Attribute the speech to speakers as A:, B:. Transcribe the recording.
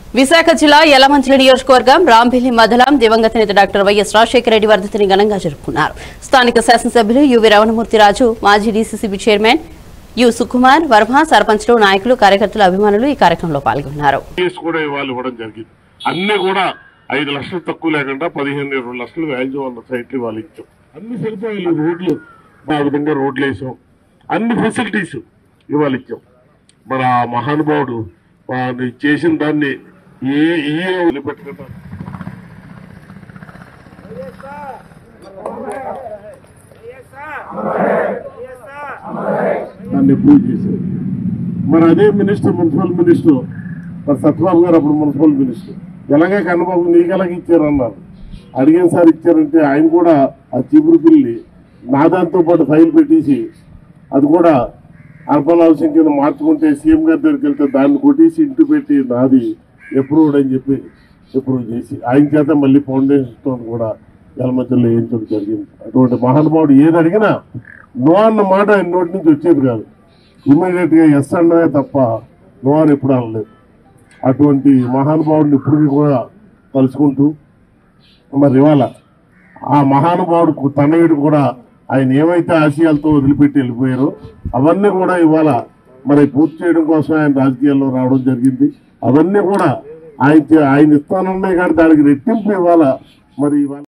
A: విశాఖ జిల్లా యలమంచిలి నియోజకవర్గం రాంభిల్లి మండలం దివంగత నేత డాక్టర్ వైఎస్ రాజశేఖర రెడ్డి వర్ధతిని ఘనంగా జరుపుకున్నారు స్థానిక శాసనసభ్యులు యువి రమణమూర్తిరాజు మాజీ DCCB chairman U Sukumar Varma సర్పంచ్లు నాయకులు కార్యకర్తలు అభిమానులు ఈ కార్యక్రమంలో పాల్గొన్నారు
B: కేసు కూడా ఇవాళ ఇవ్వడం జరిగింది అన్ని కూడా ఐదు లక్షలు తక్కువ లేకుండా పదిహేను ఇరవై లక్షలు వాల్యూ ఉన్న సైట్లు ఇవాళ ఇచ్చాం అన్ని సదుపాయాలు రోడ్లు ఆ విధంగా రోడ్లు వేసాం అన్ని ఫెసిలిటీస్ ఇవాళ ఇచ్చాం మరి ఆ మహానుభావుడు వాడు చేసిన దాన్ని ఏ ఏ వదిలిపెట్టకుండా దాన్ని పూజ చేశారు మరి అదే మినిస్టర్ మున్సిపల్ మినిస్టర్ మరి సత్యబాబు గారు అప్పుడు మున్సిపల్ మినిస్టర్ ఎలాగే కన్నబాబు నీకు ఎలాగ ఇచ్చారన్నారు అడిగిన సార్ ఇచ్చారంటే ఆయన కూడా ఆ చీపురు పిల్లి నా దాంతో పాటు ఫైల్ పెట్టేసి అది కూడా అర్బన్ హౌసింగ్ కింద మార్చుకుంటే సీఎం గారి దగ్గరికి వెళ్తే దాన్ని కొట్టేసి ఇంటి పెట్టి నాది అప్రూవ్డ్ అని చెప్పి అప్రూవ్ చేసి ఆయన చేత మళ్ళీ ఫౌండేషన్ స్టోన్ కూడా ఎలమచ్చల్లో వేయించడం జరిగింది అటువంటి మహానుభావుడు ఏది అడిగినా నో అన్న మాట ఆయన నోటి నుంచి వచ్చేది కాదు ఇమీడియట్ గా ఎస్ అన్నదే తప్ప నో అని ఎప్పుడు అనలేదు అటువంటి మహానుభావుడిని ఇప్పటికీ కూడా తలుచుకుంటూ మరి ఇవాళ ఆ మహానుభావుడు తనయుడు కూడా ఆయన ఏమైతే ఆశయాలతో వదిలిపెట్టి వెళ్ళిపోయారో అవన్నీ కూడా ఇవాళ మరి పూర్తి చేయడం కోసం ఆయన రాజకీయాల్లో రావడం జరిగింది అవన్నీ కూడా ఆయన చే- ఆయన ఇస్తానన్నాయి కానీ దానికి రెట్టింపు ఇవాళ మరి ఇవాళ